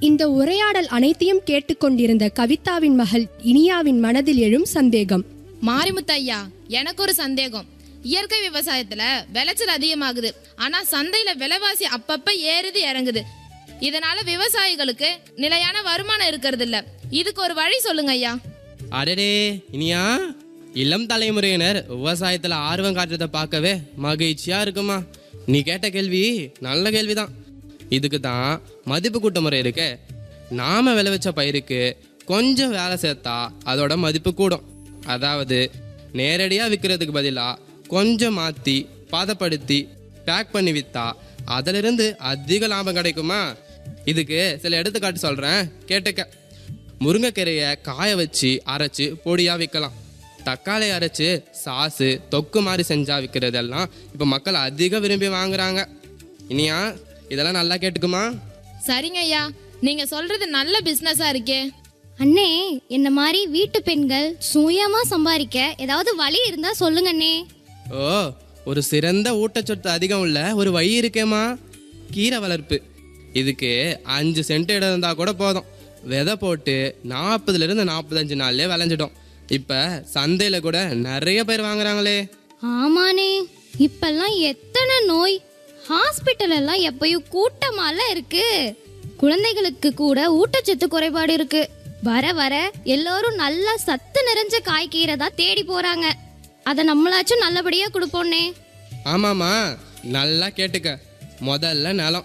இந்த உரையாடல் அனைத்தையும் கேட்டுக்கொண்டிருந்த கவிதாவின் மகள் இனியாவின் மனதில் எழும் சந்தேகம் மாரிமுத்து ஐயா எனக்கு ஒரு சந்தேகம் இயற்கை விவசாயத்துல விளைச்சல் அதிகமாகுது ஆனா சந்தையில விலைவாசி அப்பப்ப ஏறுது இறங்குது இதனால விவசாயிகளுக்கு நிலையான வருமானம் இருக்கிறது இல்ல இதுக்கு ஒரு வழி சொல்லுங்க ஐயா அடடே இனியா இளம் தலைமுறையினர் விவசாயத்துல ஆர்வம் காட்டுறதை பார்க்கவே மகிழ்ச்சியா இருக்குமா நீ கேட்ட கேள்வி நல்ல கேள்விதான் இதுக்கு தான் மதிப்பு கூட்ட முறை இருக்கு நாம விளைவிச்ச பயிருக்கு கொஞ்சம் வேலை சேர்த்தா அதோட மதிப்பு கூடும் அதாவது நேரடியாக விற்கிறதுக்கு பதிலாக கொஞ்சம் மாற்றி பதப்படுத்தி பேக் பண்ணி விற்றா அதிலிருந்து அதிக லாபம் கிடைக்குமா இதுக்கு சில எடுத்துக்காட்டு சொல்கிறேன் கேட்டுக்க முருங்கைக்கீரையை காய வச்சு அரைச்சு பொடியாக விற்கலாம் தக்காளி அரைச்சு சாஸு தொக்கு மாதிரி செஞ்சா விற்கிறதெல்லாம் இப்போ மக்கள் அதிக விரும்பி வாங்குறாங்க இனியா இதெல்லாம் நல்லா கேட்டுக்குமா சரிங்க ஐயா நீங்க சொல்றது நல்ல பிசினஸா இருக்கே அண்ணே என்ன மாதிரி வீட்டு பெண்கள் சுயமா சம்பாதிக்க ஏதாவது வழி இருந்தா சொல்லுங்க அண்ணே ஓ ஒரு சிறந்த ஊட்டச்சத்து அதிகம் உள்ள ஒரு வழி இருக்கேம்மா கீரை வளர்ப்பு இதுக்கு அஞ்சு சென்ட் இடம் இருந்தால் கூட போதும் விதை போட்டு நாற்பதுலேருந்து நாற்பத்தஞ்சு நாள்லயே விளைஞ்சிடும் இப்போ சந்தையில் கூட நிறைய பேர் வாங்குறாங்களே ஆமாண்ணே இப்பெல்லாம் எத்தனை நோய் ஹாஸ்பிட்டல் எல்லாம் எப்பயும் கூட்டமால இருக்கு குழந்தைகளுக்கு கூட ஊட்டச்சத்து குறைபாடு இருக்கு வர வர எல்லாரும் நல்லா சத்து நிறைஞ்ச காய்கீரை தான் தேடி போறாங்க அதை நம்மளாச்சும் நல்லபடியா கொடுப்போண்ணே ஆமாம்மா நல்லா கேட்டுக்க முதல்ல நிலம்